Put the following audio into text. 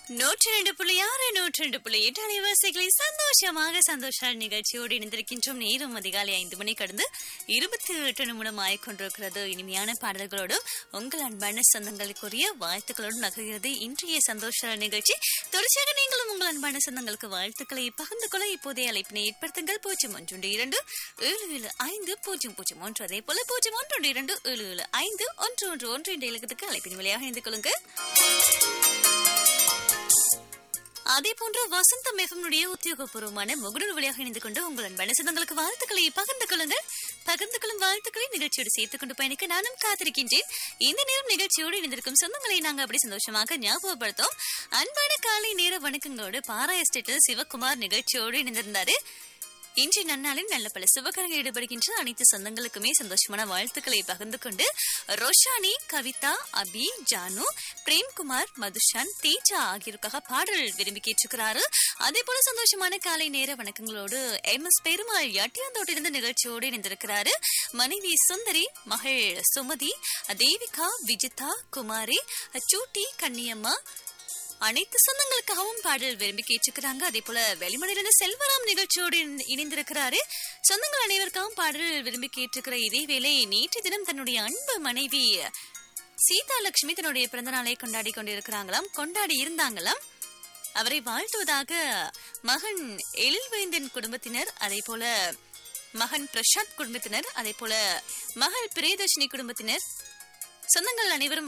நூற்றி ரெண்டு புள்ளி ஆறு நூற்றி ரெண்டு புள்ளி எட்டு அலைவாசிகளை சந்தோஷமாக சந்தோஷ நிகழ்ச்சியோடு இணைந்திருக்கின்றோம் நேரம் அதிகாலை ஐந்து மணி கடந்து இருபத்தி எட்டு நிமிடம் ஆயிக்கொண்டிருக்கிறது இனிமையான பாடல்களோடும் உங்கள் அன்பான சொந்தங்களுக்குரிய வாழ்த்துக்களோடு நகர்கிறது இன்றைய சந்தோஷ நிகழ்ச்சி தொடர்ச்சியாக நீங்களும் உங்கள் அன்பான சொந்தங்களுக்கு வாழ்த்துக்களை பகிர்ந்து கொள்ள இப்போதைய அழைப்பினை ஏற்படுத்துங்கள் பூஜ்ஜியம் ஒன்று இரண்டு ஏழு ஏழு ஐந்து பூஜ்ஜியம் பூஜ்ஜியம் ஒன்று அதே போல பூஜ்ஜியம் ஒன்று இரண்டு ஏழு ஏழு ஐந்து ஒன்று ஒன்று ஒன்று என்ற இலக்கத்துக்கு அழைப்பின் வழியாக இணைந்து கொள்ளுங்க அதே போன்ற வசந்த மேகனுடைய உத்தியோகபூர்வமான முகநூல் வழியாக இணைந்து கொண்டு உங்கள் அன்பான சொந்தங்களுக்கு வாழ்த்துக்களை பகிர்ந்து கொள்ளுங்கள் பகிர்ந்து கொள்ளும் வாழ்த்துக்களை நிகழ்ச்சியோடு சேர்த்துக் கொண்டு பயணிக்க நானும் காத்திருக்கின்றேன் இந்த நேரம் நிகழ்ச்சியோடு இணைந்திருக்கும் சொந்தங்களை நாங்க அப்படி சந்தோஷமாக ஞாபகப்படுத்தோம் அன்பான காலை நேர வணக்கங்களோடு பாரா எஸ்டேட்டில் சிவகுமார் நிகழ்ச்சியோடு இணைந்திருந்தாரு இன்றைய நன்னாளில் நல்ல பல சுபகரங்கள் ஈடுபடுகின்ற அனைத்து சொந்தங்களுக்குமே சந்தோஷமான வாழ்த்துக்களை பகிர்ந்து கொண்டு ரோஷானி கவிதா அபி ஜானு பிரேம்குமார் மதுஷான் தேஜா ஆகியோருக்காக பாடல் விரும்பி கேட்டிருக்கிறாரு அதே போல சந்தோஷமான காலை நேர வணக்கங்களோடு எம் எஸ் பெருமாள் எட்டியாந்தோட்டிலிருந்து நிகழ்ச்சியோடு இணைந்திருக்கிறாரு மனைவி சுந்தரி மகள் சுமதி தேவிகா விஜிதா குமாரி சூட்டி கன்னியம்மா அனைத்து சொந்தங்களுக்காகவும் பாடல் விரும்பி கேட்டிருக்கிறாங்க அதே போல வெளிமடையிலிருந்து செல்வராம் நிகழ்ச்சியோடு இணை- இணைந்திருக்கிறாரு சொந்தங்கள் அனைவருக்காகவும் பாடல் விரும்பி கேட்டிருக்கிற இதேவேளை நேற்று தினம் தன்னுடைய அன்பு மனைவி சீதா லட்சுமி தன்னுடைய பிறந்த நாளை கொண்டாடி கொண்டிருக்கிறாங்களாம் கொண்டாடி இருந்தாங்களாம் அவரை வாழ்த்துவதாக மகன் எழில்வேந்தன் குடும்பத்தினர் அதே போல மகன் பிரசாத் குடும்பத்தினர் அதே போல மகள் பிரியதர்ஷினி குடும்பத்தினர் சொந்தங்கள் அனைவரும்